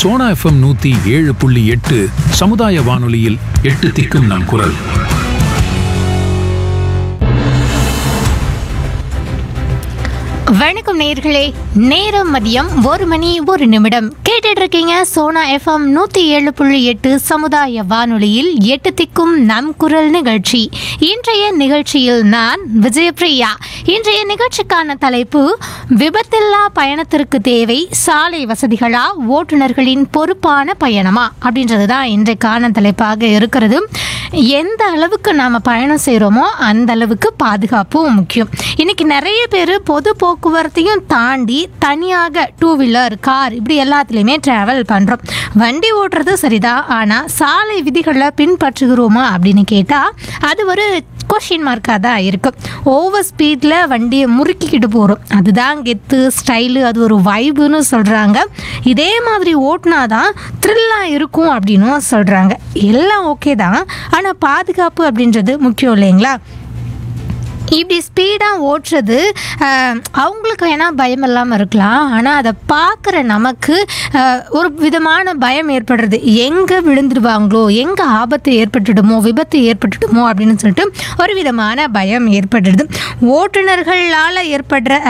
Sona FM நூத்தி ஏழு புள்ளி எட்டு சமுதாய வானொலியில் எட்டு திக்கும் நம் குரல் வணக்கம் நேர்களே நேரம் மதியம் ஒரு மணி ஒரு நிமிடம் கேட்டுட்டு இருக்கீங்க சோனா எஃப்எம் நூத்தி ஏழு புள்ளி எட்டு சமுதாய வானொலியில் எட்டு திக்கும் நம் குரல் நிகழ்ச்சி இன்றைய நிகழ்ச்சியில் நான் விஜயபிரியா இன்றைய நிகழ்ச்சிக்கான தலைப்பு விபத்தில்லா பயணத்திற்கு தேவை சாலை வசதிகளா ஓட்டுநர்களின் பொறுப்பான பயணமா அப்படின்றது தான் இன்றைக்கான தலைப்பாக இருக்கிறது எந்த அளவுக்கு நாம் பயணம் செய்கிறோமோ அந்த அளவுக்கு பாதுகாப்பும் முக்கியம் இன்னைக்கு நிறைய பேர் பொது போக்குவரத்தையும் தாண்டி தனியாக டூ வீலர் கார் இப்படி எல்லாத்துலேயுமே ட்ராவல் பண்ணுறோம் வண்டி ஓட்டுறது சரிதான் ஆனால் சாலை விதிகளை பின்பற்றுகிறோமா அப்படின்னு கேட்டால் அது ஒரு கொஷின் மார்க்காக தான் இருக்கும் ஓவர் ஸ்பீடில் வண்டியை முறுக்கிக்கிட்டு போகிறோம் அதுதான் கெத்து ஸ்டைலு அது ஒரு வைபுன்னு சொல்கிறாங்க இதே மாதிரி ஓட்டினா தான் த்ரில்லாக இருக்கும் அப்படின்னும் சொல்கிறாங்க எல்லாம் ஓகே தான் ஆனால் பாதுகாப்பு அப்படின்றது முக்கியம் இல்லைங்களா இப்படி ஸ்பீடாக ஓட்டுறது ஆஹ், அவங்களுக்கு வேணால் பயம் இல்லாமல் இருக்கலாம் ஆனால் அதை பார்க்குற நமக்கு ஆஹ், ஒரு விதமான பயம் ஏற்படுறது எங்கே விழுந்துடுவாங்களோ எங்கே ஆபத்து ஏற்பட்டுடுமோ விபத்து ஏற்பட்டுடுமோ அப்படின்னு சொல்லிட்டு ஒரு விதமான பயம் ஏற்படுறது ஓட்டுநர்களால் ஏற்படுற